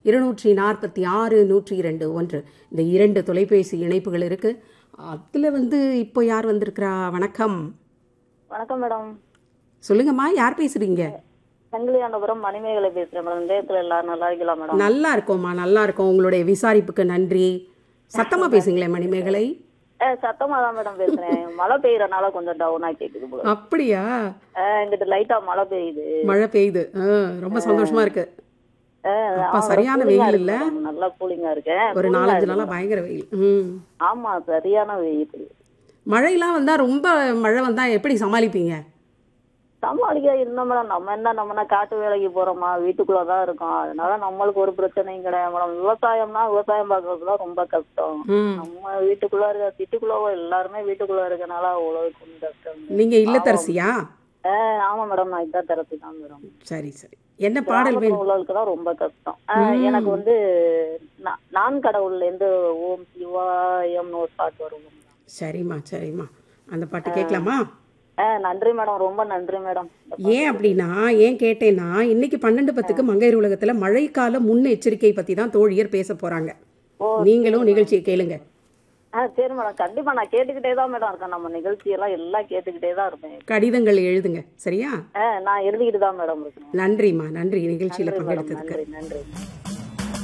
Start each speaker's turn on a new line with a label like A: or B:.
A: இருநூற்றி நாற்பத்தி ஆறு நூற்றி இரண்டு ஒன்று இந்த இரண்டு தொலைபேசி இணைப்புகள் இருக்கு அதில் வந்து இப்போ யார் வந்திருக்கிறா வணக்கம்
B: வணக்கம் மேடம்
A: சொல்லுங்கம்மா யார் பேசுறீங்க
B: சங்கிலியாண்டபுரம் மணிமேகலை பேசுறேன் மேடம் நேரத்துல எல்லாரும் நல்லா இருக்கலாம் மேடம்
A: நல்லா இருக்கோம்மா நல்லா இருக்கோம் உங்களுடைய விசாரிப்புக்கு நன்றி சத்தமா பேசுங்களேன் மணிமேகலை
B: ஏ சத்தமா தான் மேடம் பேசுறேன் மழை பெய்யறனால கொஞ்சம் டவுனா கேக்குது போல
A: அப்படியா
B: ஏ, இங்கிட்டு லைட்டா மழை பெய்யுது
A: மழை பெய்யுது ஆ, ரொம்ப சந்தோஷமா இருக்கு
B: ஏ,
A: அப்ப
B: ஆமா,
A: சரியான
B: cooling-ஆ
A: வெயில்
B: இருக்கு
A: இல்ல?
B: madam. நல்லா கூலிங்கா இருக்கு
A: ஒரு
B: cooling-ஆ
A: நாலஞ்சு
B: இருக்கு
A: நாளா
B: madam.
A: பயங்கர வெயில் ம்
B: ஆமா சரியான வெயில்
A: மழையெல்லாம் வந்தா ரொம்ப மழை வந்தா எப்படி சமாளிப்பீங்க
B: சமாளிக்க இருந்தோம் மேடம் நம்ம என்ன நம்ம காட்டு வேலைக்கு போறோமா வீட்டுக்குள்ளதான் இருக்கோம் அதனால நம்மளுக்கு ஒரு பிரச்சனையும் கிடையாது மேடம் விவசாயம்னா விவசாயம் பார்க்கறதுல ரொம்ப கஷ்டம்
A: ம்
B: நம்ம வீட்டுக்குள்ள இருக்க சிட்டிக்குள்ள எல்லாருமே வீட்டுக்குள்ள இருக்கனால அவ்வளவு கொஞ்சம் கஷ்டம்
A: நீங்க இல்லத்தரசியா
B: ஆ, ஆமா மேடம் நான் இதான் தெரப்பி தான் மேடம்
A: சரி சரி என்ன பாடல் வேணும்
B: உள்ளவங்களுக்கு தான் ரொம்ப கஷ்டம் ஆ, எனக்கு வந்து நா- நான் கடவுள்ல இருந்து ஓம் சிவாயம்னு ஒரு பாட்டு வரும்
A: சரிம்மா சரிம்மா அந்த பாட்டு கேட்கலாமா
B: ஆ, நன்றி மேடம் ரொம்ப நன்றி மேடம்
A: ஏன் அப்படின்னா ஏன் கேட்டேன்னா இன்னைக்கு பன்னெண்டு பத்துக்கு மங்கையர் உலகத்துல மழைக்கால முன்னெச்சரிக்கை பத்தி தான் தோழியர் பேச போறாங்க நீங்களும் நிகழ்ச்சியை கேளுங்க
B: ஆ சரி மேடம் கண்டிப்பா நான் கேட்டுக்கிட்டே தான் மேடம் இருக்கேன் நம்ம நிகழ்ச்சி எல்லாம் எல்லாம் கேட்டுக்கிட்டே தான் இருப்பேன்
A: கடிதங்கள் எழுதுங்க சரியா
B: ஆ, நான் எழுதிக்கிட்டு தான் மேடம் இருக்கேன்
A: நன்றிம்மா நன்றி நிகழ்ச்சியில
B: நன்றி மேடம்
A: பங்கெடுத்ததுக்கு
B: நன்றி நன்றி